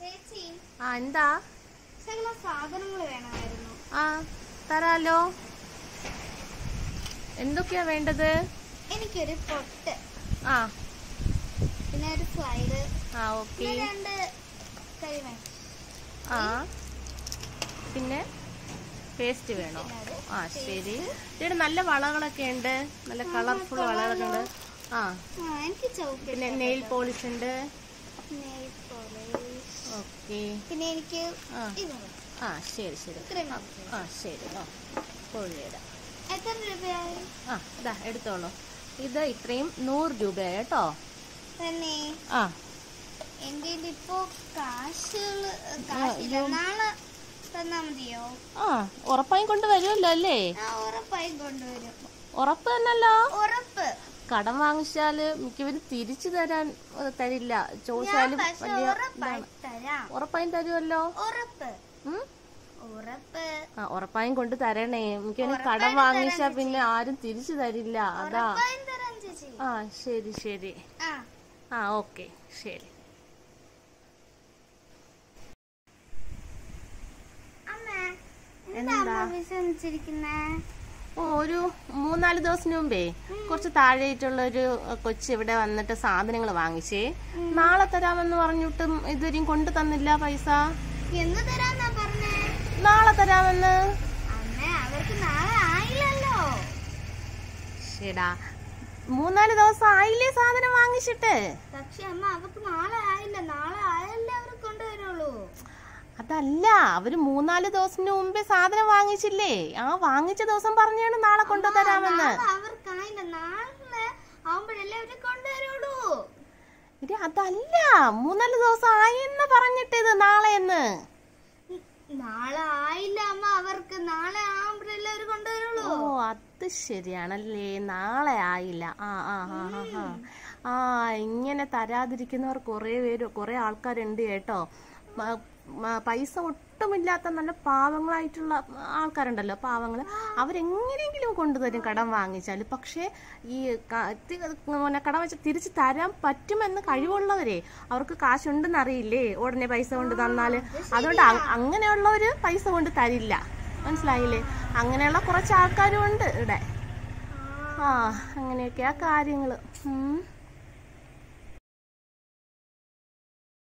ചേച്ചി ആ എന്താ ചില സാധനങ്ങൾ വേണമായിരുന്നു ആ തരാലോ എന്തൊക്കെയാ വേണ്ടത് എനിക്കൊരു പൊട്ട് ആ പിന്നെ ഒരു സ്ലൈഡ് ആ ഓക്കെ പിന്നെ രണ്ട് കരിമേ ആ പിന്നെ പേസ്റ്റ് വേണോ പിന്നെ ഒരു ആ ശരി ഇവിടെ നല്ല വളകളൊക്കെ ഉണ്ട് നല്ല കളർഫുൾ വളകളൊക്കെ ഉണ്ട് ആ ആ എനിക്ക് ചൗക്ക് പിന്നെ നെയിൽ പോളിഷ് ഉണ്ട് നെയിൽ പോളിഷ് ഓക്കെ പിന്നെ എനിക്ക് ആ. ഇത് മതി. ആ ശരി ശരി ഇത്രയും ആ, മതി. ആ ശരി ആ കൊള്ളിയിടാം എത്ര രൂപയായി ആ ഇതാ എടുത്തോളൂ ഇത് ഇത്രയും നൂറ് രൂപയായി കേട്ടോ തന്നെ ആ എന്റെ കയ്യിൽ ഇപ്പോ കാശുകൾ കാശില്ല നാളെ തന്നാ മതിയോ ആ ഉറപ്പായും കൊണ്ട് വരുമല്ലോ അല്ലേ ആ ഉറപ്പായും കൊണ്ടുവരും ഉറപ്പ് തന്നല്ലോ ഉറപ്പ് കടം വാങ്ങിച്ചാല് മിക്കവരും തിരിച്ചു തരാൻ ഏ, തരില്ല ഞാൻ ചോദിച്ചാലും പക്ഷെ വലിയ ഉറപ്പായി ഇതാണ് തരാം ഉറപ്പായും തരുമല്ലോ ഉറപ്പ് ഉം? ഉറപ്പ് ആ ഉറപ്പായും കൊണ്ട് തരണേ മിക്കവരും കടം ഉറപ്പായിട്ടും വാങ്ങിച്ചാ തരാം പിന്നെ ആരും തിരിച്ചു തരില്ല അതാ ഉറപ്പായും തരാം ചേച്ചി ആ ശരി ശരി ആ ആ ഓക്കെ ശരി അമ്മ എന്താ? എന്താ അമ്മ വിഷമിച്ചിരിക്കുന്നേ ഓ ഒരു മൂന്നാല് ദിവസം മുമ്പേ കുറച്ച് താഴെയായിട്ടുള്ള ഒരു കൊച്ച് ഇവിടെ വന്നിട്ട് സാധനങ്ങൾ വാങ്ങിച്ചേ നാളെ തരാമെന്ന് പറഞ്ഞിട്ടും ഇതുവരെയും കൊണ്ടു തന്നില്ല പൈസ എന്ന് തരാന്നാ പറഞ്ഞേ നാളെ തരാമെന്ന് അമ്മ അവർക്ക് നാളെ ആയില്ലല്ലോ ശരിടാ മൂന്നാല് ദിവസം ആയില്ലേ സാധനം വാങ്ങിച്ചിട്ട് പക്ഷെ അമ്മ അവർക്ക് നാളെ ആയില്ല നാളെ ആയല്ലേ അവർ കൊണ്ടുവരുള്ളൂ അതല്ല അവര് മൂന്നാല് ദിവസത്തിന് മുമ്പേ സാധനം വാങ്ങിച്ചില്ലേ ആ വാങ്ങിച്ച ദിവസം പറഞ്ഞാണ് നാളെ കൊണ്ടു തരാമെന്ന് നാളെ അവർക്കായില്ല നാളെ ആവുമ്പോഴല്ലേ അവര് കൊണ്ടുവരുള്ളൂ ഇനി അതല്ല മൂന്നാല് ദിവസം ആയെന്ന് പറഞ്ഞിട്ട് ഇത് നാളെ എന്ന് നാളെ ആയില്ല അമ്മ അവർക്ക് നാളെ ആവുമ്പോഴല്ലേ അവര് കൊണ്ടുവരുള്ളൂ ഓ അത് ശരിയാണല്ലേ നാളെ ആയില്ല ആ ആ ആ ആ, ആ ആ ഇങ്ങനെ തരാതിരിക്കുന്നവർ കുറേ പേര് കുറേ ആൾക്കാരുണ്ട് കേട്ടോ മ- മ- പൈസ ഒട്ടുമില്ലാത്ത നല്ല പാവങ്ങളായിട്ടുള്ള ആൾക്കാരുണ്ടല്ലോ പാവങ്ങൾ അവരെങ്ങനെയെങ്കിലും കൊണ്ടുതരും കടം വാങ്ങിച്ചാൽ പക്ഷേ ഈ ക- തി- പിന്നെ കടം വെച്ച് തിരിച്ച് തരാൻ പറ്റുമെന്ന് കഴിവുള്ളവരെ അവർക്ക് കാശുണ്ടെന്ന് അറിയില്ലേ ഉടനെ പൈസ കൊണ്ട് തന്നാൽ അതുകൊണ്ട് അ- അങ്ങനെയുള്ളവര് പൈസ കൊണ്ട് തരില്ല മനസ്സിലായില്ലേ അങ്ങനെയുള്ള കുറച്ച് ആൾക്കാരും ഉണ്ട് ഇവിടെ ആ അങ്ങനെയൊക്കെയാ കാര്യങ്ങള് ഉം